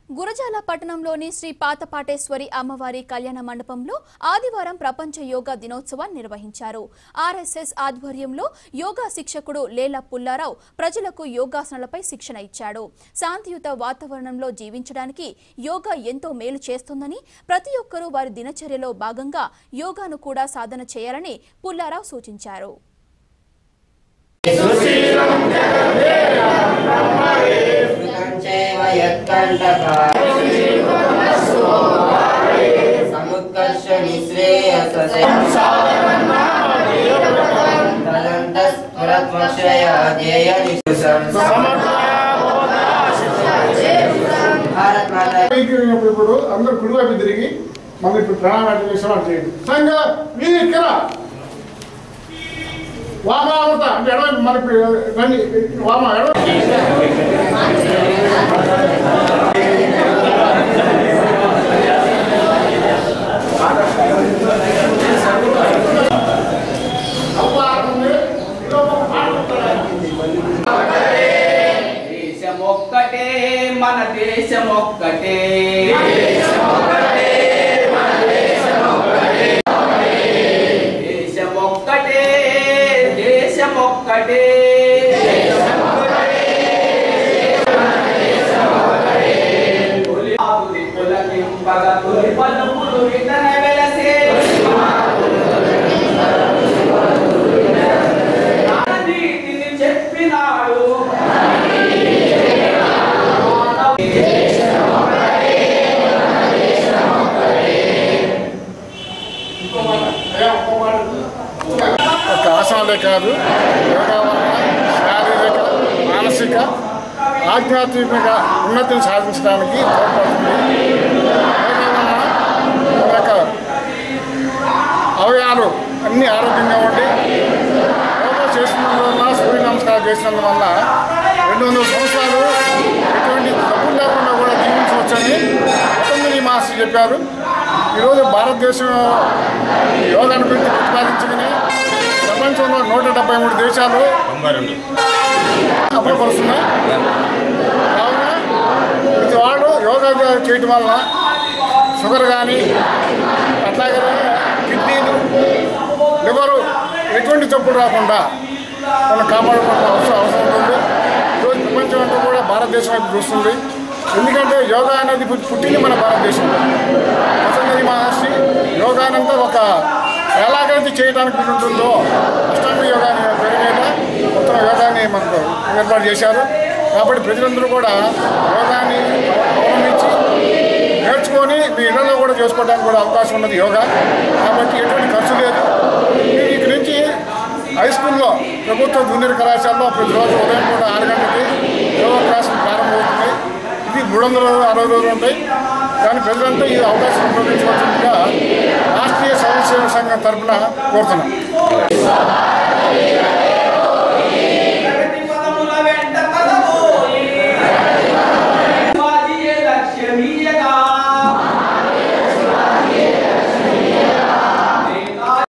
గురజాల పట్టణంలోని శ్రీ పాతపాటేశ్వరి అమ్మవారి కళ్యాణ మండపంలో ఆదివారం ప్రపంచ యోగా దినోత్సవాన్ని నిర్వహించారు ఆర్ఎస్ఎస్ ఆధ్వర్యంలో యోగా శిక్షకుడు లేల పుల్లారావు ప్రజలకు యోగాసనాలపై శిక్షణ ఇచ్చాడు శాంతియుత వాతావరణంలో జీవించడానికి యోగా ఎంతో మేలు చేస్తుందని ప్రతి ఒక్కరూ వారి దినచర్యలో భాగంగా యోగాను కూడా సాధన చేయాలని పుల్లారావు సూచించారు చైవ యత్కంటకా సముత్కర్ష నిశ్రేయస తదంతస్ఫురత్వక్షయ ధ్యేయ నిశుసం భారత్ మాతా ఇప్పుడు ఇప్పుడు అందరూ కుడివైపు తిరిగి మనం ఇప్పుడు ప్రణాళిక చేసిన చేయండి సంఘ మీరు ఇక్కడ వామావత అంటే ఎడవ మనకి రండి వామ ఎడవ అవ్వాలి దేశమొక్కటే మన దేశమొక్కటే దేశమొక్కటే దేశమొక్కటే తొలి ఆకులి పులకింపగ తొలి పలుకులు ఇతన వెలసే నానీతిని చెప్పినాడు ఒక ఆసనాలే కాదు యోగా వల్ల శారీరక మానసిక ఆధ్యాత్మిక ఉన్నతిని సాధించడానికి తోడ్పడుతుంది యోగా వల్ల మన యొక్క అవయవాలు అన్ని ఆరోగ్యంగా ఉండి యోగా చేసినందువల్ల సూర్య నమస్కారం చేసినందువల్ల రెండు వందల సంవత్సరాలు ఎటువంటి తప్పులు లేకుండా కూడా జీవించవచ్చని పతంజలి మాస్టర్ చెప్పారు ఈరోజు భారతదేశం యోగాను గురించి ప్రతిపాదించుకుని ప్రపంచంలో నూట డెబ్బై మూడు దేశాలు అమలుపరుస్తున్నాయి కావున ప్రతి వాళ్ళు యోగా చేయటం వల్ల షుగర్ కానీ అట్లాగే కిడ్నీలు లివరు ఎటువంటి జబ్బులు రాకుండా మనం కాపాడుకోవాల్సిన అవసరం అవసరం ఉంటుంది ఈరోజు ప్రపంచం అంతా కూడా భారతదేశం వైపు చూస్తుంది ఎందుకంటే యోగా అనేది పుట్- పుట్టింది మన భారతదేశంలో పతంజలి మహర్షి యోగానంతా ఒక ఎలాగైతే చేయడానికి ఉంటుందో అష్టాంగ యోగా అనే పేరు మీద మొత్తం యోగాని మనకు ఏర్పాటు చేశారు కాబట్టి ప్రజలందరూ కూడా యోగాన్ని అవలంబించి నేర్చుకొని మీ ఇళ్లలో కూడా చేసుకోవడానికి కూడా అవకాశం ఉన్నది యోగా కాబట్టి ఎటువంటి ఖర్చు లేదు మీరు ఇక్కడి నుంచి హై స్కూల్లో ప్రభుత్వ జూనియర్ కళాశాలలో ప్రతిరోజు ఉదయం కూడా ఆరు గంటలకి యోగా క్లాసులు ప్రారంభమవుతుంది ఇది మూడు వందల అరవై రోజులు ఉంటాయి కానీ ప్రజలంతా ఈ అవకాశం ఉపయోగించవలసిందిగా రాష్ట్రీయ స్వయం సేవక సంఘం తరఫున కోరుతున్నాం